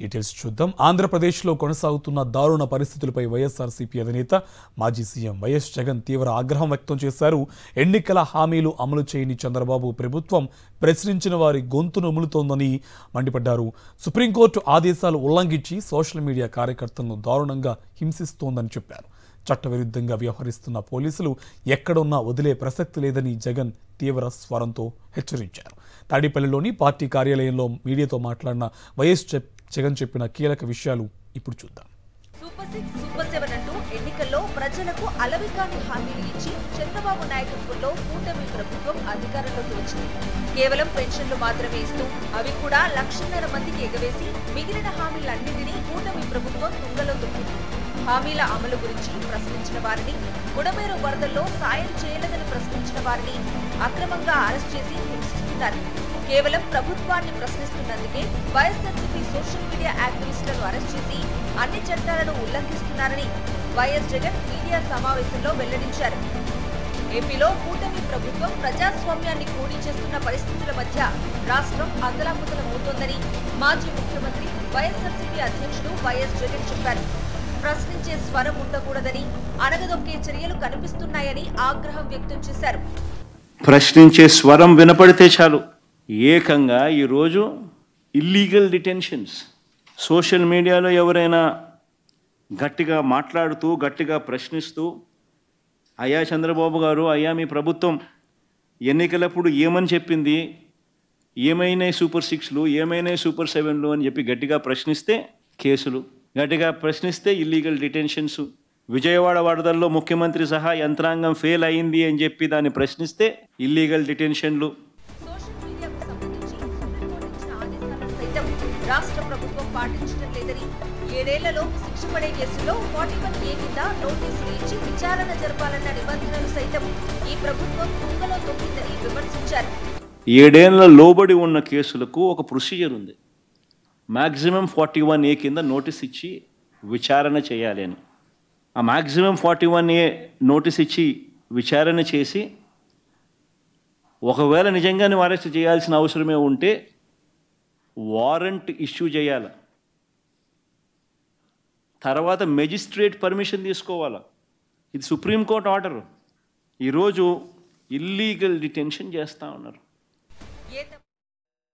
details చూద్దాం ఆంధ్రప్రదేశ్లో కొనసాగుతున్న దారుణ పరిస్థితులపై వైఎస్ఆర్సీపీ అధినేత మాజీ సీఎం వైఎస్ జగన్ తీవ్ర ఆగ్రహం వ్యక్తం చేశారు ఎన్నికల హామీలు అమలు చేయని చంద్రబాబు ప్రభుత్వం ప్రశ్నించిన వారి గొంతును ఉములుతోందని మండిపడ్డారు సుప్రీంకోర్టు ఆదేశాలు ఉల్లంఘించి సోషల్ మీడియా కార్యకర్తలను దారుణంగా హింసిస్తోందని చెప్పారు చట్టవిరుద్ధంగా వ్యవహరిస్తున్న పోలీసులు ఎక్కడున్నా వదిలే ప్రసక్తి లేదని జగన్ తీవ్ర స్వరంతో హెచ్చరించారు తాడేపల్లిలోని పార్టీ కార్యాలయంలో మీడియాతో మాట్లాడిన వైఎస్ చెప్- జగన్ చెప్పిన కీలక విషయాలు ఇప్పుడు చూద్దాం సూపర్ సిక్స్ సూపర్ సెవెన్ అంటూ ఎన్నికల్లో ప్రజలకు అలవికాని హామీలు ఇచ్చి చంద్రబాబు నాయకత్వంలో కూటమి ప్రభుత్వం అధికారంలోకి వచ్చింది కేవలం పెన్షన్లు మాత్రమే ఇస్తూ అవి కూడా లక్షన్నర మందికి ఎగవేసి మిగిలిన హామీలన్నింటినీ కూటమి ప్రభుత్వం తుంగలో తొక్కింది హామీల అమలు గురించి ప్రశ్నించిన వారిని బుడమేరు వరదల్లో సాయం చేయలేదని ప్రశ్నించిన వారిని అక్రమంగా అరెస్ట్ చేసి హింసిస్తున్నారు కేవలం ప్రభుత్వాన్ని ప్రశ్నిస్తున్నందుకే వైఎస్ఆర్సీపీ సోషల్ మీడియా యాక్టివిస్టులను అరెస్ట్ చేసి అన్ని చట్టాలను ఉల్లంఘిస్తున్నారని వైఎస్ జగన్ మీడియా సమావేశంలో వెల్లడించారు ఏపీలో కూటమి ప్రభుత్వం ప్రజాస్వామ్యాన్ని కూడీ చేస్తున్న పరిస్థితుల మధ్య రాష్ట్రం అతలాకుతలమవుతోందని మాజీ ముఖ్యమంత్రి వైఎస్ఆర్సీపీ అధ్యక్షుడు వైఎస్ జగన్ చెప్పారు ప్రశ్నించే స్వరం ఉండకూడదని అణగదొక్కే చర్యలు కనిపిస్తున్నాయని ఆగ్రహం వ్యక్తం చేశారు ప్రశ్నించే స్వరం వినపడితే చాలు ఏకంగా ఈరోజు ఇల్లీగల్ డిటెన్షన్స్ సోషల్ మీడియాలో ఎవరైనా గట్టిగా మాట్లాడుతూ గట్టిగా ప్రశ్నిస్తూ అయ్యా చంద్రబాబు గారు అయ్యా మీ ప్రభుత్వం ఎన్నికలప్పుడు ఏమని చెప్పింది ఏమైనాయి సూపర్ సిక్స్లు ఏమైనాయి సూపర్ సెవెన్లు అని చెప్పి గట్టిగా ప్రశ్నిస్తే కేసులు గట్టిగా ప్రశ్నిస్తే ఇల్లీగల్ డిటెన్షన్స్ విజయవాడ వరదల్లో ముఖ్యమంత్రి సహా యంత్రాంగం ఫెయిల్ అయింది అని చెప్పి దాన్ని ప్రశ్నిస్తే ఇల్లీగల్ డిటెన్షన్లు సోషల్ మీడియాకు సంబంధించి సుప్రీంకోర్టు ఇచ్చిన ఆదేశాలను సైతం రాష్ట్ర ప్రభుత్వం పాటించడం లేదని ఏడేళ్లలో శిక్ష పడే కేసులో ఫార్టీ వన్ ఏ కింద నోటీసులు ఇచ్చి విచారణ జరపాలన్న నిబంధనలు సైతం ఈ ప్రభుత్వం కుంగలో తొక్కిందని విమర్శించారు ఏడేళ్ల లోబడి ఉన్న కేసులకు ఒక ప్రొసీజర్ ఉంది మ్యాక్సిమం ఫార్టీ వన్ ఏ కింద నోటీస్ ఇచ్చి విచారణ చేయాలి అని ఆ maximum forty one A notice ఇచ్చి విచారణ చేసి ఒకవేళ నిజంగా నువ్వు అరెస్ట్ చేయాల్సిన అవసరమే ఉంటే వారెంట్ ఇష్యూ చేయాలి తర్వాత మెజిస్ట్రేట్ పర్మిషన్ తీసుకోవాలా ఇది సుప్రీంకోర్టు ఆర్డర్ ఈరోజు ఇల్లీగల్ డిటెన్షన్ చేస్తూ ఉన్నారు ఏ తప్పు